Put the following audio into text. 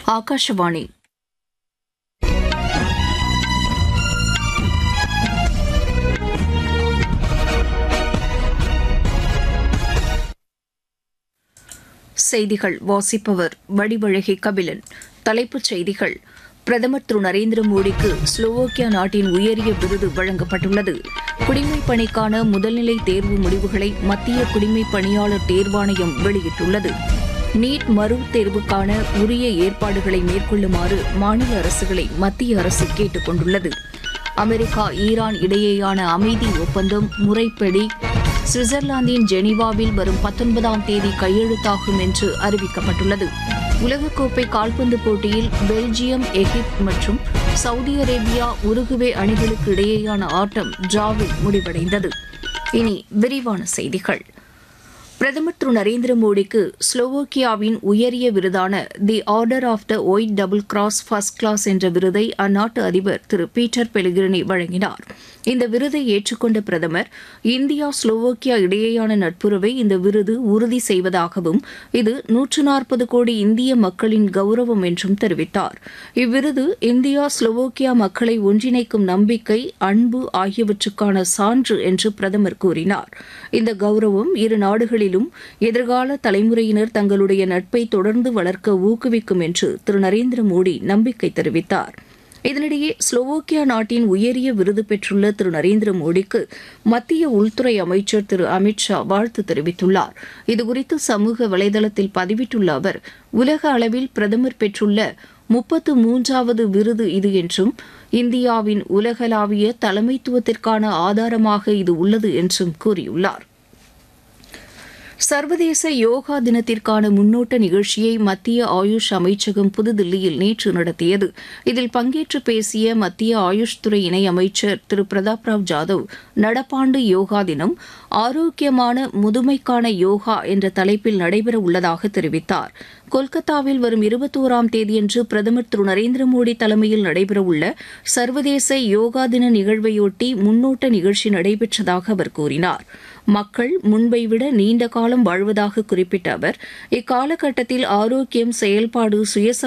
ஆகாஷவாணி செய்திகள் வாசிப்பவர் வடிவழகி கபிலன் தலைப்புச் செய்திகள் பிரதமர் திரு நரேந்திர மோடிக்கு ஸ்லோவோக்கியா நாட்டின் உயரிய விருது வழங்கப்பட்டுள்ளது குடிமைப் பணிக்கான முதல்நிலை தேர்வு முடிவுகளை மத்திய குடிமைப் பணியாளர் தேர்வாணையம் வெளியிட்டுள்ளது நீட் மறு தேர்வுக்கான உரிய ஏற்பாடுகளை மேற்கொள்ளுமாறு மாநில அரசுகளை மத்திய அரசு கேட்டுக் கொண்டுள்ளது அமெரிக்கா ஈரான் இடையேயான அமைதி ஒப்பந்தம் முறைப்படி சுவிட்சர்லாந்தின் ஜெனீவாவில் வரும் பத்தொன்பதாம் தேதி கையெழுத்தாகும் என்று அறிவிக்கப்பட்டுள்ளது உலகக்கோப்பை கால்பந்து போட்டியில் பெல்ஜியம் எகிப்து மற்றும் சவுதி அரேபியா உருகுவே அணிகளுக்கு இடையேயான ஆட்டம் டிராவில் முடிவடைந்தது இனி விரிவான செய்திகள் பிரதமர் திரு நரேந்திர மோடிக்கு ஸ்லோவோக்கியாவின் உயரிய விருதான the order of the white double cross first class என்ற விருதை அந்நாட்டு அதிபர் திரு பீட்டர் பெலிகிரினி வழங்கினார் இந்த விருதை ஏற்றுக்கொண்ட பிரதமர் இந்தியா ஸ்லோவோக்கியா இடையேயான நட்புறவை இந்த விருது உறுதி செய்வதாகவும் இது நூற்று நாற்பது கோடி இந்திய மக்களின் கௌரவம் என்றும் தெரிவித்தார் இவ்விருது இந்தியா ஸ்லோவோக்கியா மக்களை ஒன்றிணைக்கும் நம்பிக்கை அன்பு ஆகியவற்றுக்கான சான்று என்று பிரதமர் கூறினார் இந்த கௌரவம் இரு நாடுகளிலும் எதிர்கால தலைமுறையினர் தங்களுடைய நட்பை தொடர்ந்து வளர்க்க ஊக்குவிக்கும் என்று திரு நரேந்திர மோடி நம்பிக்கை தெரிவித்தார் இதனிடையே ஸ்லோவோக்கியா நாட்டின் உயரிய விருது பெற்றுள்ள திரு நரேந்திர மோடிக்கு மத்திய உள்துறை அமைச்சர் திரு அமித் ஷா வாழ்த்து தெரிவித்துள்ளார் இதுகுறித்து சமூக வலைதளத்தில் பதிவிட்டுள்ள அவர் உலக அளவில் பிரதமர் பெற்றுள்ள முப்பத்து மூன்றாவது விருது இது என்றும் இந்தியாவின் உலகளாவிய தலைமைத்துவத்திற்கான ஆதாரமாக இது உள்ளது என்றும் கூறியுள்ளார் சர்வதேச யோகா தினத்திற்கான முன்னோட்ட நிகழ்ச்சியை மத்திய ஆயுஷ் அமைச்சகம் புதுதில்லியில் நேற்று நடத்தியது இதில் பங்கேற்று பேசிய மத்திய ஆயுஷ் துறை இணையமைச்சர் திரு பிரதாப் ராவ் ஜாதவ் நடப்பாண்டு யோகா தினம் ஆரோக்கியமான முதுமைக்கான யோகா என்ற தலைப்பில் நடைபெற உள்ளதாக தெரிவித்தார் கொல்கத்தாவில் வரும் இருபத்தோராம் தேதியன்று பிரதமர் திரு நரேந்திர மோடி தலைமையில் நடைபெறவுள்ள சர்வதேச யோகா தின நிகழ்வையொட்டி முன்னோட்ட நிகழ்ச்சி நடைபெற்றதாக அவர் கூறினார் மக்கள் முன்பை விட நீண்ட காலம் வாழ்வதாக குறிப்பிட்ட அவர் இக்காலகட்டத்தில் ஆரோக்கியம் செயல்பாடு சுயசா